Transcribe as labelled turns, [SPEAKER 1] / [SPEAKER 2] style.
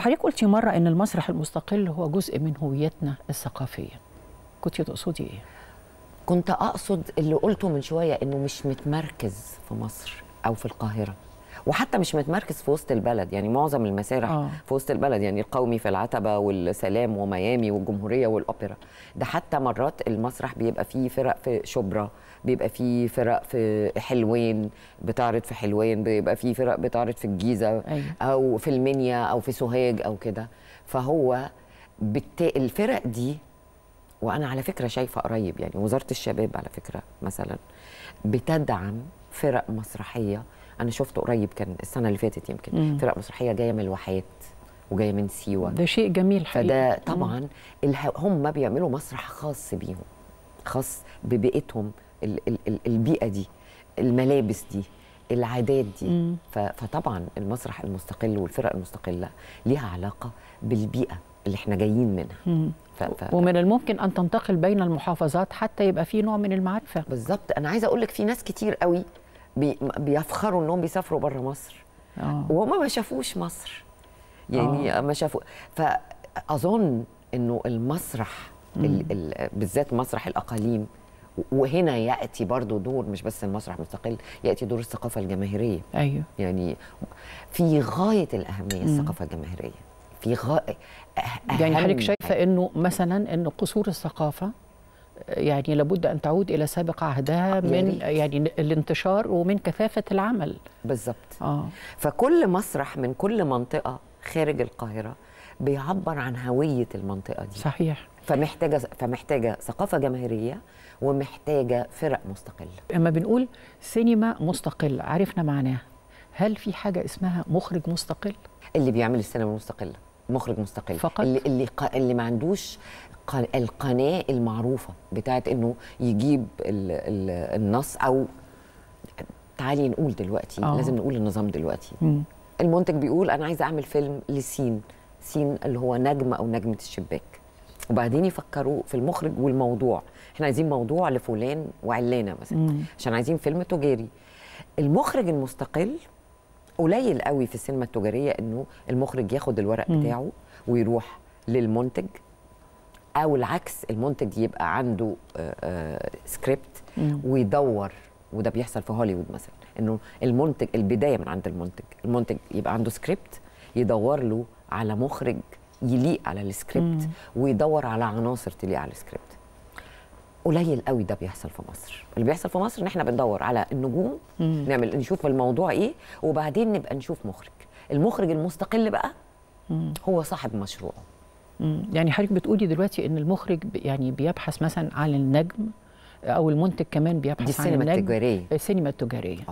[SPEAKER 1] حضرتك قلتي مره ان المسرح المستقل هو جزء من هويتنا الثقافيه كنت تقصدي ايه
[SPEAKER 2] كنت اقصد اللي قلته من شويه انه مش متمركز في مصر او في القاهره وحتى مش متمركز في وسط البلد يعني معظم المسارح
[SPEAKER 1] آه.
[SPEAKER 2] في وسط البلد يعني القومي في العتبه والسلام وميامي والجمهوريه والاوبرا ده حتى مرات المسرح بيبقى فيه فرق في شبرا بيبقى فيه فرق في حلوين بتعرض في حلوين بيبقى فيه فرق بتعرض في الجيزه
[SPEAKER 1] أيوة.
[SPEAKER 2] او في المنيا او في سوهاج او كده فهو بالت... الفرق دي وانا على فكره شايفه قريب يعني وزاره الشباب على فكره مثلا بتدعم فرق مسرحيه انا شفت قريب كان السنه اللي فاتت يمكن
[SPEAKER 1] مم.
[SPEAKER 2] فرق مسرحيه جايه من الواحات وجايه من سيوه
[SPEAKER 1] ده شيء جميل حقيقي
[SPEAKER 2] فده طبعا اله... هم بيعملوا مسرح خاص بيهم خاص ببيئتهم ال... ال... ال- البيئه دي الملابس دي العادات دي
[SPEAKER 1] مم.
[SPEAKER 2] ف... فطبعا المسرح المستقل والفرق المستقله ليها علاقه بالبيئه اللي احنا جايين منها
[SPEAKER 1] مم.
[SPEAKER 2] ف... ف...
[SPEAKER 1] ومن الممكن ان تنتقل بين المحافظات حتى يبقى في نوع من المعرفه
[SPEAKER 2] بالظبط انا عايزه اقول لك في ناس كتير قوي بي... بيفخروا انهم بيسافروا بره مصر
[SPEAKER 1] اه
[SPEAKER 2] وهم ما شافوش مصر يعني ما شافوا فاظن انه المسرح ال... ال... بالذات مسرح الاقاليم وهنا ياتي برضو دور مش بس المسرح مستقل ياتي دور الثقافه الجماهيريه
[SPEAKER 1] ايوه
[SPEAKER 2] يعني في غايه الاهميه الثقافه الجماهيريه في غايه
[SPEAKER 1] يعني حضرتك شايفه انه مثلا ان قصور الثقافه يعني لابد ان تعود الى سابق عهدها
[SPEAKER 2] يا
[SPEAKER 1] من
[SPEAKER 2] ريت.
[SPEAKER 1] يعني الانتشار ومن كثافه العمل
[SPEAKER 2] بالظبط
[SPEAKER 1] اه
[SPEAKER 2] فكل مسرح من كل منطقه خارج القاهره بيعبر عن هويه المنطقه دي
[SPEAKER 1] صحيح
[SPEAKER 2] فمحتاجه فمحتاجه ثقافه جماهيريه ومحتاجه فرق مستقله
[SPEAKER 1] لما بنقول سينما مستقل عرفنا معناها هل في حاجه اسمها مخرج مستقل
[SPEAKER 2] اللي بيعمل السينما المستقله مخرج مستقل
[SPEAKER 1] فقط؟
[SPEAKER 2] اللي اللي, ق- اللي ما عندوش ق- القناه المعروفه بتاعت انه يجيب ال ال النص او تعالي نقول دلوقتي
[SPEAKER 1] آه.
[SPEAKER 2] لازم نقول النظام دلوقتي
[SPEAKER 1] مم.
[SPEAKER 2] المنتج بيقول انا عايز اعمل فيلم لسين سين اللي هو نجم او نجمه الشباك وبعدين يفكروا في المخرج والموضوع احنا عايزين موضوع لفلان وعلانه مثلا
[SPEAKER 1] مم.
[SPEAKER 2] عشان عايزين فيلم تجاري المخرج المستقل قليل قوي في السينما التجاريه انه المخرج ياخد الورق
[SPEAKER 1] مم.
[SPEAKER 2] بتاعه ويروح للمنتج او العكس المنتج يبقى عنده آه، آه، سكريبت
[SPEAKER 1] مم.
[SPEAKER 2] ويدور وده بيحصل في هوليوود مثلا انه المنتج البدايه من عند المنتج المنتج يبقى عنده سكريبت يدور له على مخرج يليق على السكريبت
[SPEAKER 1] مم.
[SPEAKER 2] ويدور على عناصر تليق على السكريبت قليل قوي ده بيحصل في مصر اللي بيحصل في مصر ان احنا بندور على النجوم
[SPEAKER 1] مم.
[SPEAKER 2] نعمل نشوف الموضوع ايه وبعدين نبقى نشوف مخرج المخرج المستقل بقى
[SPEAKER 1] مم.
[SPEAKER 2] هو صاحب مشروعه
[SPEAKER 1] مم. يعني حضرتك بتقولي دلوقتي ان المخرج ب- يعني بيبحث مثلا عن النجم او المنتج كمان بيبحث
[SPEAKER 2] دي
[SPEAKER 1] عن
[SPEAKER 2] السينما
[SPEAKER 1] النجم
[SPEAKER 2] التجاريه
[SPEAKER 1] السينما التجاريه